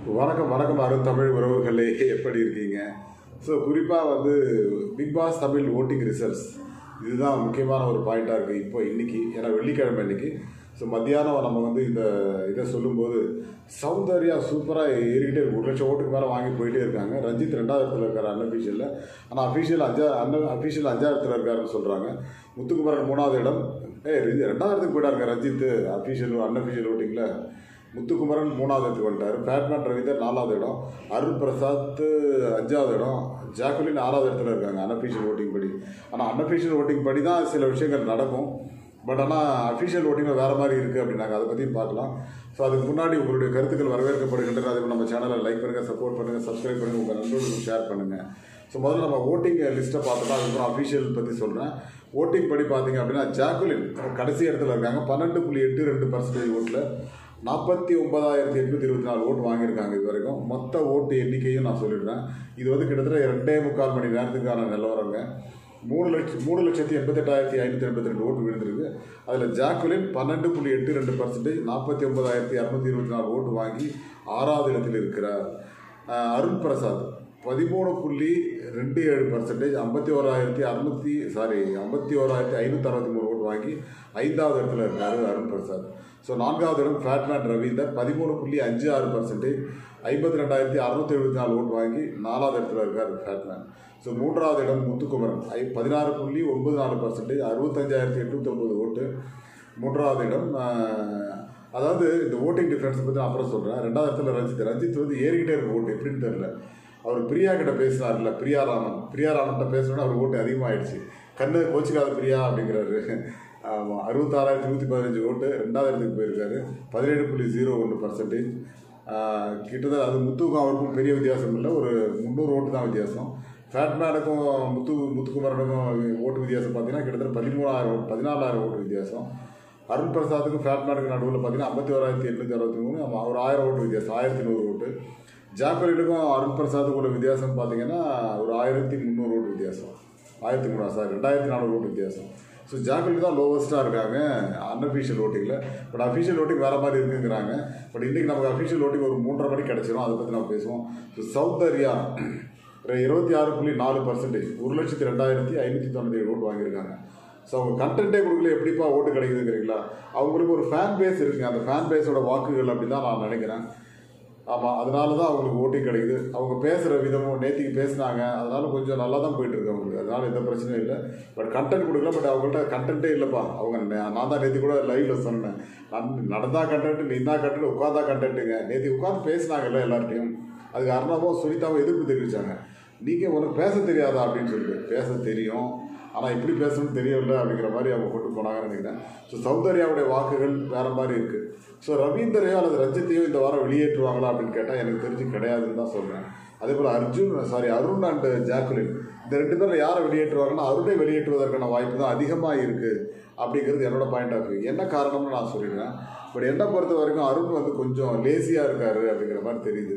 வணக்கம் வணக்கம் அருண் தமிழ் உறவுகளே எப்படி இருக்கீங்க ஸோ குறிப்பாக வந்து Bigg Boss Tamil voting results இதுதான் முக்கியமான ஒரு பாயிண்ட்டாக இருக்குது இப்போ இன்னைக்கு ஏன்னா வெள்ளிக்கிழமை இன்னைக்கு ஸோ மத்தியானம் நம்ம வந்து இந்த இதை சொல்லும்போது சௌந்தர்யா சூப்பராக ஏறிக்கிட்டே இருக்கு ஒரு லட்சம் ஓட்டுக்கு மேலே வாங்கி போயிட்டே இருக்காங்க ரஞ்சித் ரெண்டாவது இடத்துல இருக்கார் அன்அஃபீஷியலில் ஆனால் அஃபீஷியல் அஞ்சா அன் அஃபீஷியல் அஞ்சாவது இடத்துல இருக்காருன்னு சொல்கிறாங்க முத்துக்குமரன் மூணாவது இடம் ஏ ரெண்டாவது இடத்துக்கு போயிட்டாருங்க ரஞ்சித் அஃபீஷியல் அன்அஃபீஷியல் ஓட்டிங்கில் முத்துக்குமரன் மூணாவது இடத்துக்கு வந்துட்டார் பேட்மேன் ரவீந்தர் நாலாவது இடம் அருண் பிரசாத் அஞ்சாவது இடம் ஜாக்குலின் ஆறாவது இடத்துல இருக்காங்க அன்அஃபீஷியல் ஓட்டிங் படி ஆனால் அன்அஃபீஷியல் ஓட்டிங் படி தான் சில விஷயங்கள் நடக்கும் பட் ஆனால் அஃபிஷியல் ஓட்டிங்கில் வேறு மாதிரி இருக்குது அப்படின்னாங்க அதை பற்றியும் பார்க்கலாம் ஸோ அதுக்கு முன்னாடி உங்களுடைய கருத்துக்கள் வரவேற்கப்படுகின்றன அதே நம்ம சேனலை லைக் பண்ணுங்கள் சப்போர்ட் பண்ணுங்கள் சப்ஸ்கிரைப் பண்ணுங்கள் உங்கள் நண்பர்களுக்கு ஷேர் பண்ணுங்கள் ஸோ முதல்ல நம்ம ஓட்டிங் லிஸ்ட்டை பார்த்தோம்னா அதுக்கப்புறம் அஃபிஷியல் பற்றி சொல்கிறேன் ஓட்டிங் படி பார்த்தீங்க அப்படின்னா ஜாக்குலின் கடைசி இடத்துல இருக்காங்க பன்னெண்டு புள்ளி எட்டு ரெண்டு பர்சன்டேஜ் ஓட்டில் நாற்பத்தி ஒன்பதாயிரத்தி எட்நூற்றி இருபத்தி நாலு ஓட்டு வாங்கியிருக்காங்க இது வரைக்கும் மொத்த ஓட்டு எண்ணிக்கையும் நான் சொல்லிடுறேன் இது வந்து கிட்டத்தட்ட ரெண்டே முக்கால் மணி நேரத்துக்கான நிலவரங்க மூணு லட்சம் மூணு லட்சத்தி எண்பத்தெட்டாயிரத்தி ஐநூற்றி எண்பத்தி ரெண்டு ஓட்டு விழுந்திருக்கு அதில் ஜாக்குலின் பன்னெண்டு புள்ளி எட்டு ரெண்டு பர்சன்டேஜ் நாற்பத்தி ஒன்பதாயிரத்தி இரநூத்தி இருபத்தி நாலு ஓட்டு வாங்கி ஆறாவது இடத்தில் இருக்கிறார் அஹ் அருண் பிரசாத் பதிமூணு புள்ளி ரெண்டு ஏழு பர்சன்டேஜ் ஐம்பத்தி ஓராயிரத்தி அறுநூத்தி சாரி ஐம்பத்தி ஓராயிரத்தி ஐநூற்றி அறுபத்தி மூணு ஓட்டு வாங்கி ஐந்தாவது இடத்துல இருக்காரு அருண் பிரசாத் ஸோ நான்காவது இடம் ஃபேட்மேன் ரவீந்தர் பதிமூணு புள்ளி அஞ்சு ஆறு பர்சன்டேஜ் ஐம்பத்தி ரெண்டாயிரத்தி அறுநூத்தி எழுபத்தி நாலு ஓட்டு வாங்கி நாலாவது இடத்துல இருக்கார் ஃபேட்மேன் ஸோ மூன்றாவது இடம் முத்துக்குமரன் ஐ பதினாறு புள்ளி ஒன்பது நாலு பர்சன்டேஜ் அறுபத்தஞ்சாயிரத்தி எட்நூற்றி ஒன்பது ஓட்டு மூன்றாவது இடம் ஆஹ், அதாவது இந்த ஓட்டிங் டிஃப்ரென்ஸ் பற்றி நான் அப்புறம் சொல்கிறேன் ரெண்டாவது இடத்துல ரஞ்சித் ரஞ்சித் வந்து ஏறிக்கிட்டே இருக்கு ஓட்டு எப்படின்னு தெரியல அவர் பிரியா கிட்ட பேசினார்ல பிரியா ராமன் பிரியா ராமன்கிட்ட பேசணும்னா அவர் ஓட்டு அதிகமாகிடுச்சு கண்ணு கோச்சிக்காத பிரியா அப்படிங்கிறாரு ஆமாம் அறுபத்தாறாயிரத்தி நூற்றி பதினஞ்சு ஓட்டு ரெண்டாவது இடத்துக்கு போயிருக்காரு பதினேழு புள்ளி ஜீரோ ஒன்று பர்சன்டேஜ் கிட்டத்தட்ட அது முத்துக்கும் அவருக்கும் பெரிய வித்தியாசம் இல்லை ஒரு முந்நூறு ஓட்டு தான் வித்தியாசம் ஃபேட்மேனுக்கும் முத்து முத்துக்குமரனுக்கும் ஓட்டு வித்தியாசம் பார்த்தீங்கன்னா கிட்டத்தட்ட பதிமூணாயிரம் ஓட்டு பதினாலாயிரம் ஓட்டு வித்தியாசம் அருண் பிரசாத்துக்கும் ஃபேட்மேனுக்கு நடுவில் பார்த்தீங்கன்னா ஐம்பத்தி ஓராயிரத்தி எட்நூற்றி அறுபத்தி மூணு ஆமா, ஒரு ஆயிரம் ஓட்டு வித்தியாசம் ஆயிரத்தி நூறு ஓட்டு ஜாக்கலினுக்கும் அருண் பிரசாத்துக்கும் உள்ள வித்தியாசம் பார்த்தீங்கன்னா ஒரு ஆயிரத்தி முந்நூறு ஓட்டு வித்தியாசம் ஆயிரத்தி மூணா சார் ரெண்டாயிரத்தி நானூறு ஓட்டு வித்தியாசம் ஸோ ஜாக்கலின் தான் லோவஸ்ட்டாக இருக்காங்க அன்அஃபிஷியல் ஓட்டிங்கில் பட் அஃபிஷியல் ஓட்டிங் வேறு மாதிரி இருக்குங்கிறாங்க பட் இன்றைக்கி நமக்கு அஃபிஷியல் ஓட்டிங் ஒரு மூன்றரை மணிக்கு கிடச்சிரும் அதை பற்றி நம்ம பேசுவோம் ஸோ சௌந்தர்யா இருபத்தி ஆறு புள்ளி நாலு பர்சன்டேஜ் ஒரு லட்சத்தி ரெண்டாயிரத்தி ஐநூற்றி தொண்ணூற்றி ஏழு ஓட்டு வாங்கியிருக்காங்க ஸோ அவங்க கண்டென்ட்டே கொடுக்கல எப்படிப்பா ஓட்டு கிடைக்குதுங்கிறீங்களா அவங்களுக்கு ஒரு ஃபேன் பேஸ் இருக்குங்க அந்த ஃபேன் பேஸோட வாக்குகள் அப்படின்னு தான் நான் நினைக்கிறேன் ஆமாம் அதனால தான் அவங்களுக்கு ஓட்டிங் கிடைக்குது அவங்க பேசுகிற விதமும் நேத்திக்கு பேசுனாங்க அதனால கொஞ்சம் நல்லா தான் போயிட்டு இருக்கு அவங்களுக்கு அதனால எந்த பிரச்சனையும் இல்லை பட் கண்டென்ட் கொடுக்கல பட் அவங்கள்ட்ட கண்டென்ட்டே இல்லைப்பா அவங்க நே- நான் தான் நேற்று கூட லைவ்ல சொன்னேன் நான் நடந்தா கண்டென்ட் நீ தான் கண்டென்ட் உட்காந்தா கண்டென்ட்டுங்க நேற்று உட்காந்து பேசுனாங்கல்ல எல்லார்ட்டையும் அதுக்கு அர்ணாவும் சுனிதாவும் எதிர்ப்பு தெரிவிச்சாங்க நீங்கள் உனக்கு பேச தெரியாதா அப்படின்னு சொல்லிட்டு பேச தெரியும் ஆனால் எப்படி பேசணும்னு தெரியல அப்படிங்கிற மாதிரி அவங்க கொண்டு போனாங்கன்னு நினைக்கிறேன் ஸோ சௌந்தர்யாவுடைய வாக்குகள் வேற மாதிரி இருக்குது ஸோ ரவீந்தரையோ அல்லது ரஞ்சித்தையோ இந்த வாரம் வெளியேற்றுவாங்களா அப்படின்னு கேட்டால் எனக்கு தெரிஞ்சு கிடையாதுன்னு தான் சொல்கிறேன் அதே போல் Arjun sorry Arun and Jacqueline இந்த ரெண்டு பேரில் யாரை வெளியேற்றுவாங்கன்னா அருணை வெளியேற்றுவதற்கான வாய்ப்பு தான் அதிகமாக இருக்குது அப்படிங்கிறது என்னோட பாயிண்ட் ஆஃப் வியூ என்ன காரணம்னு நான் சொல்லிடுறேன் பட் என்னை பொறுத்த வரைக்கும் அருண் வந்து கொஞ்சம் லேசியாக இருக்காரு அப்படிங்கிற மாதிரி தெரியுது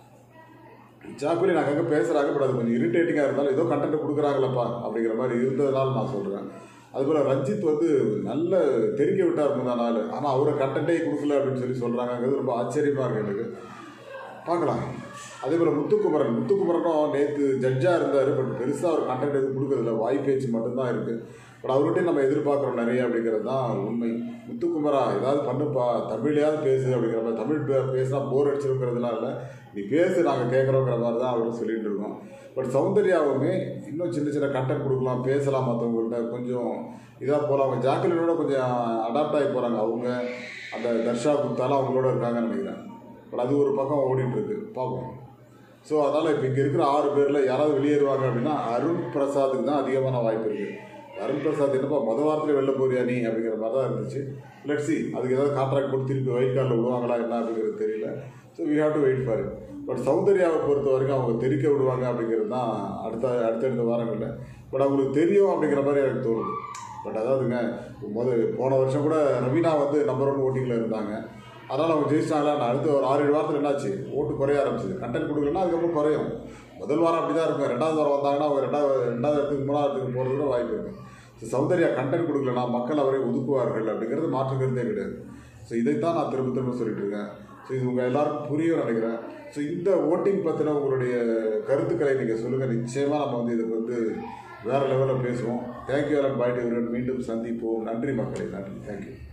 ஜாக்குலின் அங்கங்கே பேசுகிறாங்க பட் அது கொஞ்சம் இரிட்டேட்டிங்காக இருந்தாலும் ஏதோ கண்டென்ட் கொடுக்குறாங்களப்பா அப்படிங்கிற மாதிரி இருந்ததுனால நான் சொல்கிறேன் அதுபோல் ரஞ்சித் வந்து நல்ல தெரிக்க விட்டார் முந்தா நாள் ஆனால் அவரை கண்டென்ட்டே கொடுக்கல அப்படின்னு சொல்லி சொல்கிறாங்கிறது ரொம்ப ஆச்சரியமாக இருக்கு எனக்கு பார்க்கலாம் அதே போல் முத்துக்குமரன் முத்துக்குமரனும் நேற்று ஜட்ஜாக இருந்தார் பட் பெருசாக அவர் கண்டென்ட் எதுவும் கொடுக்கறதில்ல வாய் பேச்சு மட்டும்தான் இருக்குது பட் அவர்கிட்டையும் நம்ம எதிர்பார்க்குறோம் நிறைய அப்படிங்கிறது தான் உண்மை முத்துக்குமரா ஏதாவது பண்ணுப்பா தமிழையாவது பேசு அப்படிங்கிற மாதிரி தமிழ் பே பேசினா போர் அடிச்சிருக்கிறதுலாம் இல்லை நீ பேசு நாங்கள் கேட்குறோங்கிற மாதிரி தான் அவரும் சொல்லிட்டு இருக்கோம் பட் சௌந்தர்யாவுமே இன்னும் சின்ன சின்ன கண்டென்ட் கொடுக்கலாம் பேசலாம் மற்றவங்கள்ட்ட கொஞ்சம் இதாக போகலாம் அவங்க ஜாக்கலினோட கொஞ்சம் அடாப்ட் ஆகி போகிறாங்க அவங்க அந்த தர்ஷா குப்தாலாம் அவங்களோட இருக்காங்கன்னு நினைக்கிறேன் பட் அது ஒரு பக்கம் ஓடிட்டு இருக்கு பார்ப்போம் ஸோ அதனால் இப்போ இங்கே இருக்கிற ஆறு பேரில் யாராவது வெளியேறுவாங்க அப்படின்னா அருண் பிரசாத்துக்கு தான் அதிகமான வாய்ப்பு இருக்குது அருண் பிரசாத் என்னப்பா முத வாரத்தில் வெளில போறியா நீ அப்படிங்கிற மாதிரி தான் இருந்துச்சு லெட் சி அதுக்கு ஏதாவது கான்ட்ராக்ட் கொடுத்து திருப்பி ஒயிட் கார்டில் விடுவாங்களா என்ன அப்படிங்கிறது தெரியல so we have to wait for but சௌந்தர்யாவை பொறுத்த வரைக்கும் அவங்க தெரிக்க விடுவாங்க அப்படிங்கிறது தான் அடுத்த அடுத்தடுத்த வாரங்களில் பட் அவங்களுக்கு தெரியும் அப்படிங்கிற மாதிரி எனக்கு தோணுது பட் அதாவதுங்க முத போன வருஷம் கூட ரவீனா வந்து நம்பர் ஒன் ஓட்டிங்கில் இருந்தாங்க அதனால் அவங்க ஜெயிச்சிட்டாங்களா நான் அடுத்த ஒரு ஆறு ஏழு வாரத்தில் என்னாச்சு ஓட்டு குறைய ஆரம்பிச்சது கண்டென்ட் கொடுக்கலன்னா அதுக்கப்புறம் குறையும் முதல் வாரம் அப்படி தான் இருக்கும் ரெண்டாவது வாரம் வந்தாங்கன்னா அவங்க ரெண்டாவது ரெண்டாவது இடத்துக்கு மூணாவது இடத்துக்கு போகிறது கூட வாய்ப்பு இருக்குது ஸோ சௌந்தர்யா கண்டென்ட் கொடுக்கலனா மக்கள் அவரை ஒதுக்குவார்கள் அப்படிங்கிறது மாற்று கருத்தே கிடையாது ஸோ இதைத்தான் நான் திரும்ப திரும்ப சொல்லிட்டு இருக்கேன் ஸோ இது உங்கள் எல்லாருக்கும் புரியும் நினைக்கிறேன் ஸோ இந்த ஓட்டிங் பற்றின உங்களுடைய கருத்துக்களை நீங்கள் சொல்லுங்கள் நிச்சயமாக நம்ம வந்து இதுக்கு வந்து வேறு லெவலில் பேசுவோம் தேங்க்யூ அலன் பாய்ட்டு மீண்டும் சந்திப்போம் நன்றி மக்களே நன்றி தேங்க்யூ